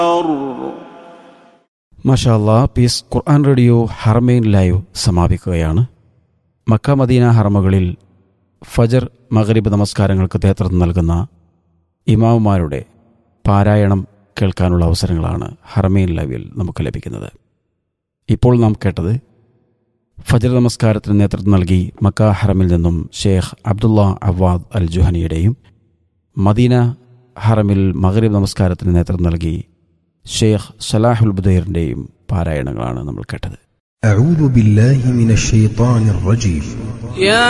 മഷാല്ല peace Quran radio Haramain live സമാപിക്കുകയാണ് Mecca Medina ഹർമകളിൽ ഫജർ മഗ്രിബ് നമസ്കാരങ്ങൾക്ക് നേതൃത്വം നൽകുന്ന ഇമാമുമാരുടെ പാരായണം കേൾക്കാനുള്ള അവസരങ്ങളാണ് ഹർമൈൻ ലൈവിൽ നമുക്ക് ലഭിക്കുന്നത് ഇപ്പോൾ നാം കേട്ടത് ഫജർ നമസ്കാരത്തിന് നേതൃത്വം നൽകി മക്ക ഹറമിൽ നിന്നും ഷേഖ് അബ്ദുള്ള അവാദ് അൽ ജുഹനിയുടെയും മദീന ഹറമിൽ മഗ്രിബ് നമസ്കാരത്തിന് നേതൃത്വം നൽകി ഷെയ്ഖ് സലാഹുൽ ബുദൈറിൻ്റെയും പാരായണങ്ങളാണ് നമ്മൾ കേട്ടത് أعوذ بالله من الشيطان الرجيم يا